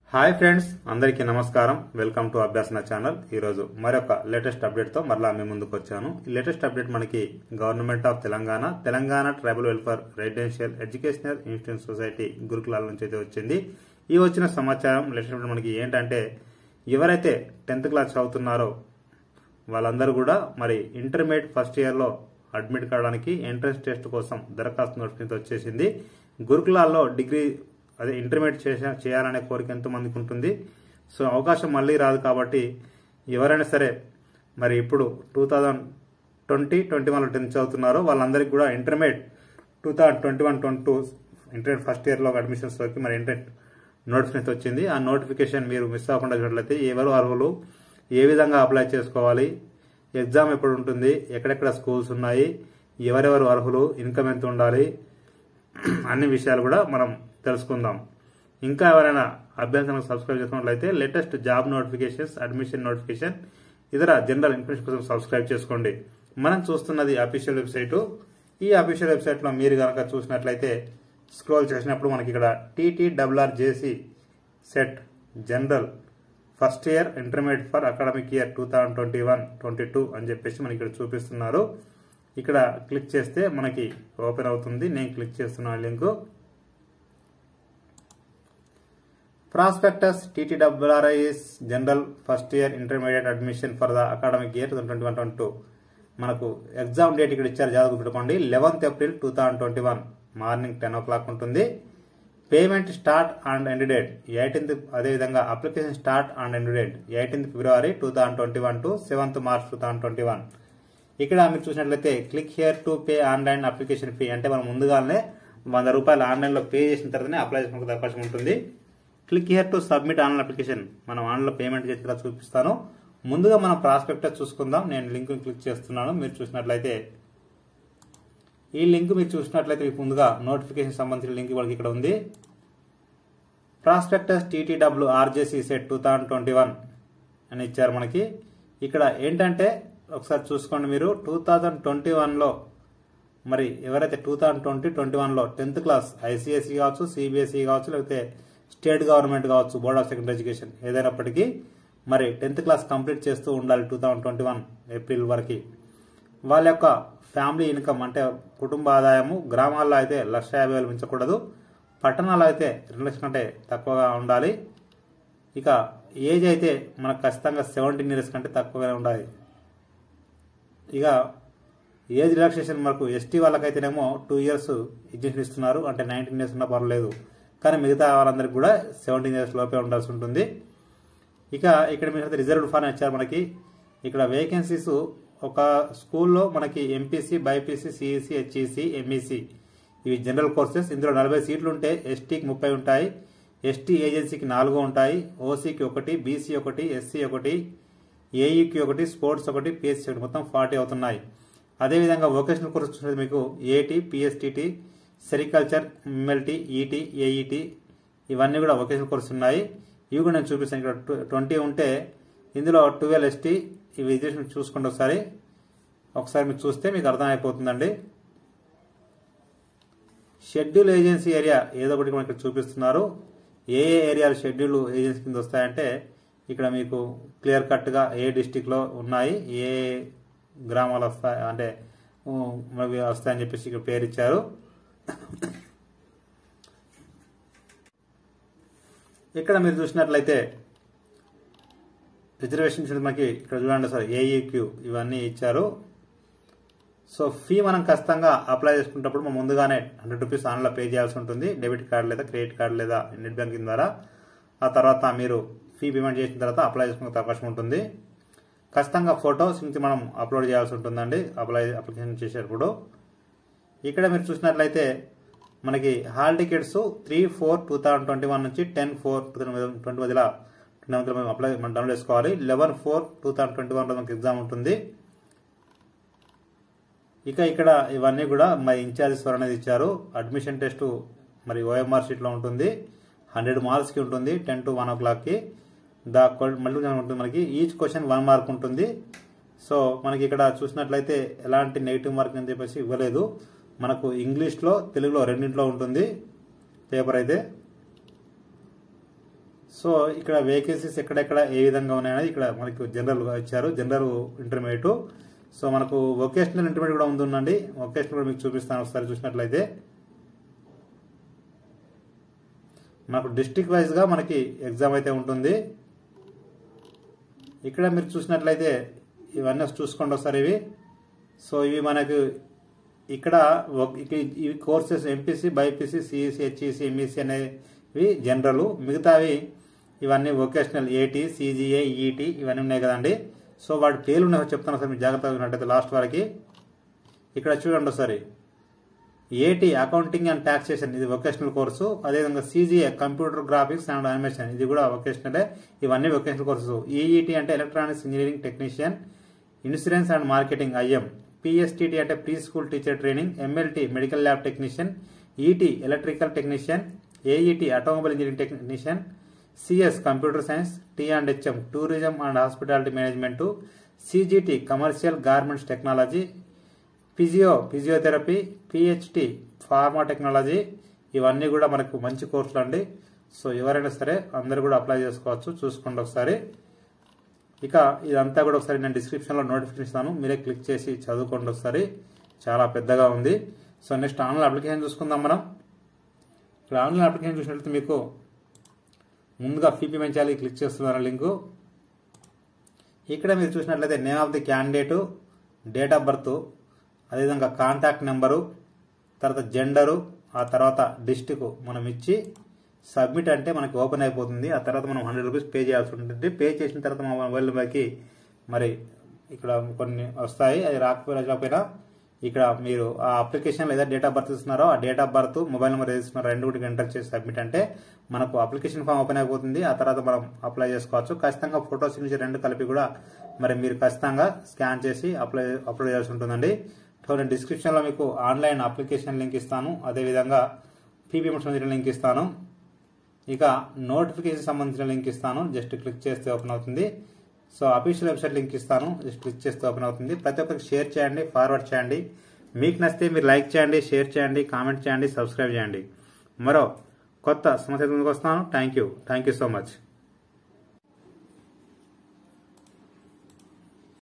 hi friends అందరికీ నమస్కారం welcome to అభ్యాసన channel ఈరోజు మరొక లేటెస్ట్ అప్డేట్తో మరలా మీ ముందుకు వచ్చాను ఈ లేటెస్ట్ అప్డేట్ మనకి government of Telangana Telangana tribal welfare residential educational institute society గురుకులాల నుంచి అయితే వచ్చింది ఈ వచ్చిన సమాచారం లేటెస్ట్ అప్డేట్ మనకి ఏంటంటే ఎవరైతే టెన్త్ క్లాస్ చదువుతున్నారో వాళ్ళందరూ కూడా మరి ఇంటర్మీడియట్ ఫస్ట్ ఇయర్లో అడ్మిట్ కావడానికి ఎంట్రన్స్ టెస్ట్ కోసం దరఖాస్తు నోటిఫికేషన్ వచ్చేసింది గురుకులాల్లో డిగ్రీ అదే ఇంటర్మీడియట్ చేసా చేయాలనే కోరిక ఎంతమందికి ఉంటుంది సో అవకాశం మళ్ళీ రాదు కాబట్టి ఎవరైనా సరే మరి ఇప్పుడు టూ థౌజండ్ ట్వంటీ ట్వంటీ వన్లో టెన్త్ చదువుతున్నారో వాళ్ళందరికీ కూడా intermediate two thousand twenty one twenty two intermediate first ఇయర్లో అడ్మిషన్స్లోకి మరి ఇంటర్మీడియట్ నోటిఫికేషన్ వచ్చింది ఆ నోటిఫికేషన్ మీరు మిస్ అవ్వకుండా చూడట్లయితే ఎవరు అర్హులు ఏ విధంగా అప్లై చేసుకోవాలి ఎగ్జామ్ ఎప్పుడు ఉంటుంది ఎక్కడెక్కడ స్కూల్స్ ఉన్నాయి ఎవరెవరు అర్హులు ఇన్కమ్ ఎంత ఉండాలి అన్ని విషయాలు కూడా మనం తెలుసుకుందాం ఇంకా ఎవరైనా అభ్యర్థనకు సబ్స్క్రైబ్ చేసుకున్నట్లయితే latest job notifications admission notification ఇతర జనరల్ ఇన్ఫర్మేషన్ కోసం సబ్స్క్రైబ్ చేసుకోండి మనం చూస్తున్నది అఫీషియల్ వెబ్సైట్ ఈ అఫీషియల్ వెబ్సైట్లో మీరు కనుక చూసినట్లయితే స్క్రోల్ చేసినప్పుడు మనకి ఇక్కడ TTWR JC set general first year intermediate for academic year two thousand twenty one twenty two అని చెప్పేసి మనకి ఇక్కడ చూపిస్తున్నారు ఇక్కడ క్లిక్ చేస్తే మనకి ఓపెన్ అవుతుంది నేను క్లిక్ చేస్తున్నాను link prospectus TTWRIS general first year intermediate admission for the academic year twenty one twenty two మనకు ఎగ్జామ్ డేట్ ఇక్కడ ఇచ్చారు జాగ్రత్త పెట్టుకోండి eleventh April two thousand twenty one morning ten o'clock ఉంటుంది payment start and end date eighteenth అదేవిధంగా application start and end date eighteenth February two thousand twenty one to seventh March two thousand twenty one ఇక్కడ మీరు చూసినట్లయితే click here to pay online application fee అంటే మనం ముందుగానే వంద రూపాయలు ఆన్లైన్లో పే చేసిన తర్వాతనే అప్లై చేసుకునే అవకాశం ఉంటుంది click here to submit online application మనం ఆన్లైన్లో పేమెంట్ చేసిన తర్వాత చూపిస్తాను ముందుగా మనం ప్రాస్పెక్టస్ చూసుకుందాం నేను లింక్ క్లిక్ చేస్తున్నాను మీరు చూసినట్లయితే ఈ లింక్ మీరు చూసినట్లయితే మీకు ముందుగా నోటిఫికేషన్ సంబంధించిన లింక్ వాళ్ళకి ఇక్కడ ఉంది prospectus TTW RJC set two thousand twenty one అని ఇచ్చారు మనకి ఇక్కడ ఏంటంటే ఒకసారి చూసుకోండి మీరు టూ థౌజండ్ ట్వంటీ వన్లో మరి ఎవరైతే టూ థౌజండ్ ట్వంటీ ట్వంటీ వన్లో టెన్త్ క్లాస్ ఐసీఎస్ఈ కావచ్చు సిబిఎస్ఈ కావచ్చు లేకపోతే స్టేట్ గవర్నమెంట్ కావచ్చు బోర్డ్ ఆఫ్ సెకండరీ ఎడ్యుకేషన్ ఏదైనప్పటికీ మరి టెన్త్ క్లాస్ కంప్లీట్ చేస్తూ ఉండాలి two thousand twenty one April వరకు వాళ్ళ యొక్క ఫ్యామిలీ ఇన్కమ్ అంటే కుటుంబ ఆదాయము గ్రామాల్లో అయితే లక్ష యాభై వేలు మించకూడదు పట్టణాల్లో అయితే రెండు లక్షల కంటే తక్కువగా ఉండాలి ఇక ఏజ్ అయితే మనకు ఖచ్చితంగా సెవెంటీన్ ఇయర్స్ కంటే తక్కువగానే ఉండాలి ఇక ఏజ్ రిలాక్సేషన్ మనకు ఎస్టీ వాళ్ళకైతేనేమో టూ ఇయర్స్ ఎగ్జిషన్ ఇస్తున్నారు అంటే నైన్టీన్ ఇయర్స్ ఉన్నా పర్లేదు కానీ మిగతా వాళ్ళందరికీ కూడా సెవెంటీన్ ఇయర్స్ లోపే ఉండాల్సి ఉంటుంది ఇక ఇక్కడ మీరు రిజర్వ్డ్ ఫాన్ ఇచ్చారు మనకి ఇక్కడ వేకెన్సీస్ ఒక స్కూల్లో మనకి MPC BiPC CEC HEC MEC ఇవి జనరల్ కోర్సెస్ ఇందులో నలభై సీట్లు ఉంటే ఎస్టీకి ముప్పై ఉంటాయి ఎస్టీ ఏజెన్సీకి నాలుగు ఉంటాయి ఓసీకి ఒకటి బీసీ ఒకటి ఎస్సీ ఒకటి ఏఈకి ఒకటి స్పోర్ట్స్ ఒకటి పిఎస్సీ ఒకటి మొత్తం ఫార్టీ అవుతున్నాయి అదేవిధంగా వొకేషనల్ కోర్స్ చూసినది మీకు ఏటీ పిఎస్టీటీ సెరికల్చర్ ఎంఎల్టీ ఈటీ ఏఈటీ ఇవన్నీ కూడా వొకేషనల్ కోర్స్ ఉన్నాయి ఇవి కూడా నేను చూపిస్తాను ఇక్కడ ట్వంటీ ఉంటే ఇందులో ట్వెల్వ్ ఎస్టీ ఇవి ఎడ్యుకేషన్ చూసుకోండి ఒకసారి ఒకసారి మీరు చూస్తే మీకు అర్థమైపోతుందండి షెడ్యూల్ ఏజెన్సీ ఏరియా ఏదో ఒకటి మనకి చూపిస్తున్నారు ఏ ఏ ఏరియాలు షెడ్యూల్ ఏజెన్సీ కింద వస్తాయంటే ఇక్కడ మీకు క్లియర్ కట్గా ఏ డిస్టిక్లో ఉన్నాయి ఏ గ్రామాలు వస్తాయి అంటే మనకి వస్తాయని చెప్పేసి ఇక్కడ పేరు ఇచ్చారు ఇక్కడ మీరు చూసినట్లయితే రిజర్వేషన్ మనకి ఇక్కడ చూడండి సార్ ఏఈక్యూ ఇవన్నీ ఇచ్చారు సో ఫీ మనం ఖచ్చితంగా అప్లై చేసుకునేటప్పుడు మనం ముందుగానే హండ్రెడ్ రూపీస్ ఆన్లైన్ పే చేయాల్సి ఉంటుంది డెబిట్ కార్డ్ లేదా క్రెడిట్ కార్డ్ లేదా నెట్ బ్యాంకింగ్ ద్వారా ఆ తర్వాత మీరు ఫీ పేమెంట్ చేసిన తర్వాత అప్లై చేసుకునే అవకాశం ఉంటుంది ఖచ్చితంగా ఫోటోస్ నుంచి మనం అప్లోడ్ చేయాల్సి ఉంటుందండి అప్లై అప్లికేషన్ చేసేటప్పుడు ఇక్కడ మీరు చూసినట్లయితే మనకి hall tickets three four two thousand twenty one నుంచి ten four two thousand twenty మధ్యలో మధ్యలో మేము అప్లై మనం డౌన్లోడ్ చేసుకోవాలి eleven four two thousand twenty వన్లో మనకి ఎగ్జామ్ ఉంటుంది ఇక ఇక్కడ ఇవన్నీ కూడా మరి ఇన్ఛార్జెస్ అనేది ఇచ్చారు అడ్మిషన్ టెస్ట్ మరి ఓఎంఆర్ షీట్లో ఉంటుంది హండ్రెడ్ మార్క్స్కి ఉంటుంది టెన్ టు వన్ ఓ క్లాక్కి ద మళ్ళీ ఉంటుంది మనకి ఈచ్ క్వశ్చన్ వన్ మార్క్ ఉంటుంది సో మనకి ఇక్కడ చూసినట్లయితే ఎలాంటి నెగిటివ్ మార్క్ అని చెప్పేసి ఇవ్వలేదు మనకు ఇంగ్లీష్లో తెలుగులో రెండింటిలో ఉంటుంది పేపర్ అయితే సో ఇక్కడ వేకెన్సీస్ ఎక్కడెక్కడ ఏ విధంగా ఉన్నాయనేది ఇక్కడ మనకు జనరల్గా ఇచ్చారు జనరల్ ఇంటర్మీడియట్ సో మనకు వొకేషనల్ ఇంటర్మీడియట్ కూడా ఉందండి వొకేషనల్ కూడా మీకు చూపిస్తాను ఒకసారి చూసినట్లయితే మనకు డిస్టిక్ వైజ్గా మనకి ఎగ్జామ్ అయితే ఉంటుంది ఇక్కడ మీరు చూసినట్లయితే ఇవన్నీ చూసుకోండి ఒకసారి ఇవి సో ఇవి మనకు ఇక్కడ ఒక- ఇక ఇవి courses MPC BiPC CEC HEC MEC అనేవి జనరల్ మిగతావి ఇవన్నీ వొకేషనల్ ఏటీ సిజిఏ ఈటీ ఇవన్నీ ఉన్నాయి కదండి సో వాటి పేర్లు ఉన్నాయి చెప్తాను సార్ మీరు జాగ్రత్తగా విన్నట్టయితే లాస్ట్ వరకు ఇక్కడ చూడండి ఒకసారి ఏటీ అకౌంటింగ్ అండ్ టాక్సేషన్ ఇది వొకేషనల్ కోర్సు అదేవిధంగా CGA computer graphics and animation ఇది కూడా వొకేషనలే ఇవన్నీ వొకేషనల్ కోర్సెస్ ఈఈటీ అంటే electronics engineering technician insurance and marketing IM PSTT అంటే pre school teacher training MLT medical lab technician ET electrical technician AET automobile engineering technician CS computer science T and HM tourism and hospitality management CGT commercial garments technology physio physiotherapy PhD pharma technology ఇవన్నీ కూడా మనకు మంచి కోర్సులు అండి so ఎవరైనా సరే అందరు కూడా అప్లై చేసుకోవచ్చు చూసుకోండి ఒకసారి ఇక ఇదంతా కూడా ఒకసారి నేను డిస్క్రిప్షన్లో నోటిఫికేషన్ ఇస్తాను మీరే క్లిక్ చేసి చదువుకోండి ఒకసారి చాలా పెద్దగా ఉంది సో నెక్స్ట్ ఆన్లైన్ అప్లికేషన్ చూసుకుందాం మనం ఇక్కడ ఆన్లైన్ అప్లికేషన్ చూసినట్లయితే మీకు ముందుగా ఫీ పేమెంట్ చేయాలి క్లిక్ చేస్తున్నారు లింకు ఇక్కడ మీరు చూసినట్లయితే name of the candidate date of birth అదేవిధంగా కాంటాక్ట్ నెంబరు తర్వాత జెండరు ఆ తర్వాత డిస్టిక్ మనం ఇచ్చి సబ్మిట్ అంటే మనకి ఓపెన్ అయిపోతుంది ఆ తర్వాత మనం హండ్రెడ్ రూపీస్ పే చేయాల్సి ఉంటుంది పే చేసిన తర్వాత మా మొబైల్ నెంబర్కి మరి ఇక్కడ కొన్ని వస్తాయి అది రాకపోయినా రాకపోయినా ఇక్కడ మీరు ఆ అప్లికేషన్ లేదా డేట్ ఆఫ్ బర్త్ ఇస్తున్నారో ఆ date of birth mobile number ఏది ఇస్తున్నారో రెండు కూడా ఎంటర్ చేసి సబ్మిట్ అంటే మనకు అప్లికేషన్ ఫామ్ ఓపెన్ అయిపోతుంది ఆ తర్వాత మనం అప్లై చేసుకోవచ్చు ఖచ్చితంగా ఫోటో సిగ్నేచర్ రెండు కలిపి కూడా మరి మీరు ఖచ్చితంగా స్కాన్ చేసి అప్లై అప్లోడ్ చేయాల్సి ఉంటుందండి సో నేను డిస్క్రిప్షన్లో మీకు ఆన్లైన్ అప్లికేషన్ లింక్ ఇస్తాను అదేవిధంగా పీపీఎం సంబంధించిన లింక్ ఇస్తాను ఇక నోటిఫికేషన్ సంబంధించిన లింక్ ఇస్తాను జస్ట్ క్లిక్ చేస్తే ఓపెన్ అవుతుంది సో అఫీషియల్ వెబ్సైట్ లింక్ ఇస్తాను జస్ట్ క్లిక్ చేస్తే ఓపెన్ అవుతుంది ప్రతి ఒక్కరికి షేర్ చేయండి ఫార్వర్డ్ చేయండి మీకు నచ్చితే మీరు లైక్ చేయండి షేర్ చేయండి కామెంట్ చేయండి సబ్స్క్రైబ్ చేయండి మరో కొత్త సమస్య ముందుకు వస్తాను thank you thank you so much